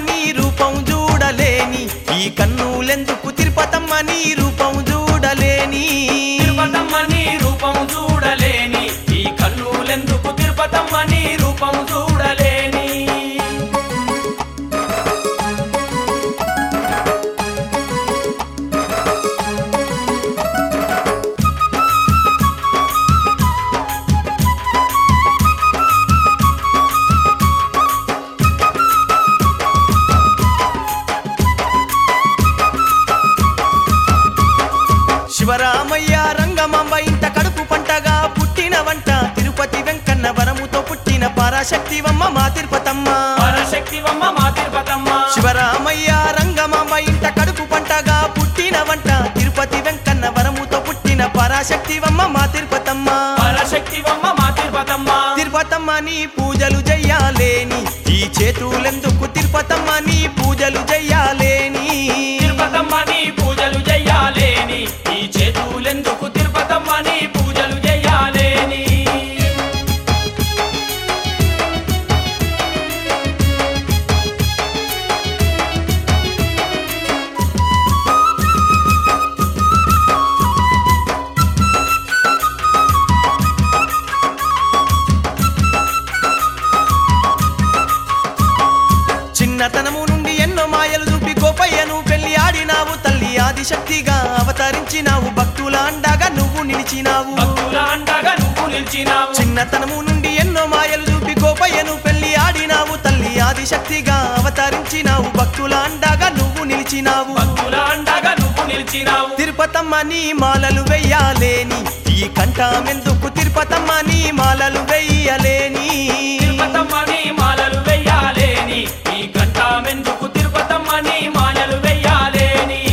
నీ రూపం చూడలేని ఈ కన్నులెందుకు తిరుపతమ్మ నీ రూపం చూడలేని తిరుపతమ్మ నీ రూపం చూడలేని ఈ కన్నులెందుకు తిరుపతమ్మ నీ రూపం చూడలేని శివరామయ్య రంగమాంబ ఇంట కడుపు పంటగా పుట్టిన వంట తిరుపతి వెంకన్న వరముతో పుట్టిన పరాశక్తివమ్మ మా తిరుపతమ్మ పరశక్తివమ్మ మా తిరుపతమ్మ శివరామయ్య రంగమాంబ ఇంట కడుపు పంటగా పుట్టిన వంట తిరుపతి వెంకన్న వరముతో పుట్టిన పరాశక్తివమ్మ మా తిరుపతమ్మ పరశక్తివమ్మ మా తిరుపతమ్మ తిరుపతమ్మ నీ పూజలు చెయ్యాలేని ఈ చేతులెందుకు తిరుపతమ్మ నీ పూజలు చెయ్యాలేని తిరుపతమ్మ నీ పూజలు చెయ్యాలేని ఈ చేతులెందుకు తిరుపతమ్మ నీ పూజలు చెయ్యాలేని చిన్నతనము నుండి ఎన్నో మాయలు చూపి గోపయ్యను పెళ్లి ఆడినావు తల్లి ఆదిశక్తిగా అవతరించినావు భక్తుల అండగా నువ్వు నిలిచినావు భక్తుల అండగా నువ్వు నిలిచినావు చిన్నతనము నుండి ఎన్నో మాయలు చూపి గోపయ్యను పెళ్లి ఆడినావు తల్లి ఆదిశక్తిగా అవతరించినావు భక్తుల అండగా నువ్వు నిలిచినావు భక్తుల అండగా నువ్వు నిలిచినావు తిరుపతమ్మ నీ మాలలు వెయ్యాలేని ఈ కంఠమెందుకు తిరుపతమ్మ నీ మాలలు వెయ్యలేని తిరుపతమ్మ నీ మాలలు వెయ్యాలేని ఈ గంటామెందుకు తిరుపతమ్మ నీ మాలలు వెయ్యాలేని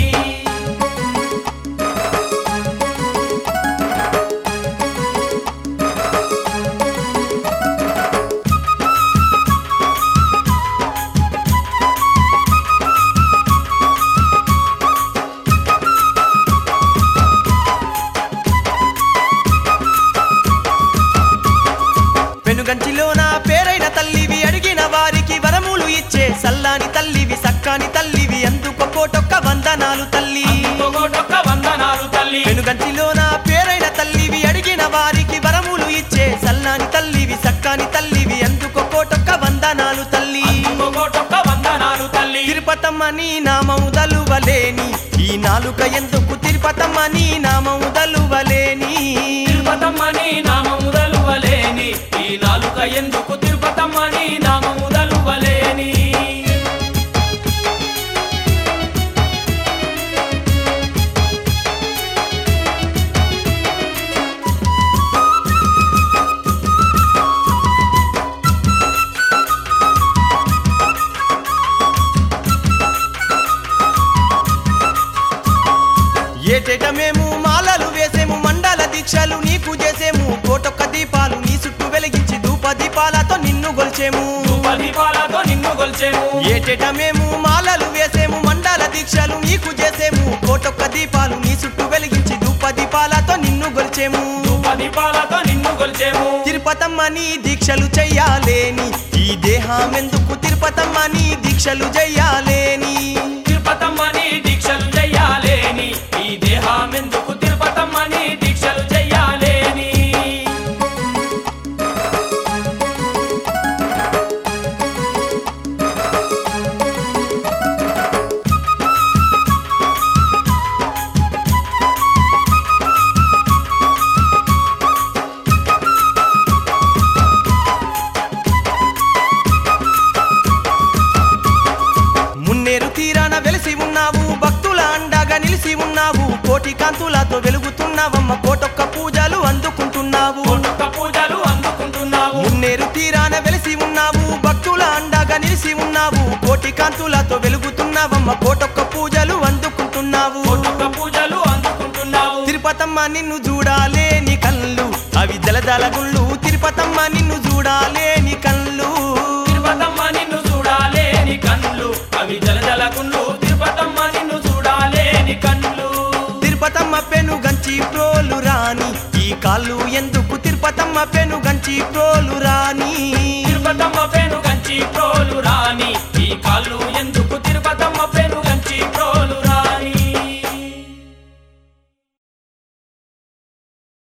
వెనుగంచిలో నా పేరైన తల్లివి అడిగిన వారికి వరములు ఇచ్చే సల్లాని తల్లివి సక్కాని తల్లివి అందుకు కోటొక్క వందనాలు తల్లి ఒక్కొక్క వందనాలు తల్లి వెనుగంచిలో నా పేరైన తల్లివి అడిగిన వారికి వరములు ఇచ్చే సల్లాని తల్లివి సక్కాని తల్లివి అందుకు కోటొక్క వందనాలు తల్లి ఒక్కొక్క వందనాలు తల్లి తిరుపతమ్మ నీ నామము దలువలేని ఈ నాలుక ఎందుకు తిరుపతమ్మ నీ నామము దలువలేని తిరుపతమ్మ నీ నామము దలువలేని ఈ నాలుక ఎందుకు తిరుపతమ్మ నీ నామము దలువలేని ఏటేట మేము మాలలు వేసేము మండల దీక్షలు నీకు చేసేము కోటొక్క దీపాలు నీ చుట్టూ వెలిగించి ధూప దీపాలతో నిన్ను గొల్చేము దీపాలతో నిన్ను గొల్చేము ఏటేట మేము మాలలు వేసేము మండల దీక్షలు నీకు చేసేము కోటొక్క దీపాలు నీ చుట్టూ వెలిగించి ధూప దీపాలతో నిన్ను గొల్చేము దీపాలతో నిన్ను గొల్చేము తిరుపతమ్మ నీ దీక్షలు చెయ్యాలేని ఈ దేహమెందుకు తిరుపతమ్మ నీ దీక్షలు చెయ్యాలేని తిరుపతమ్మ నీ దీక్షలు చెయ్యాలేని ఈ దేహమెందుకు తిరుపతమ్మ నీ దీక్షలు చెయ్యాలేని మున్నేరు తీరాన వెలిసి ఉన్నావు భక్తుల అండగా నిలిసి ఉన్నావు కోటి కాంతులతో వెలుగుతున్నావమ్మ కోటొక్క పూజలు అందుకుంటున్నావు కోటొక్క పూజలు అందుకుంటున్నావు మున్నేరు తీరాన వెలిసి ఉన్నావు భక్తుల అండగా నిలిసి ఉన్నావు కోటి కాంతులతో వెలుగుతున్నావమ్మ కోటొక్క పూజలు అందుకుంటున్నావు కోటొక్క పూజలు అందుకుంటున్నావు తిరుపతమ్మ నిన్ను చూడాలేని కళ్ళు అవి జలజల గుళ్ళు తిరుపతమ్మ నిన్ను చూడాలేని కళ్ళు తిరుపతమ్మ నిన్ను చూడాలేని కన్నులు అవి జలజల గుండ్లు తిరుపతమ్మ నిన్ను చూడాలేని కన్నులు తిరుపతమ్మ పెను గంచి ప్రోలు రాని ఈ కాళ్ళు ఎందుకు తిరుపతమ్మ పెను గంచి ప్రోలు రాని తిరుపతమ్మ పే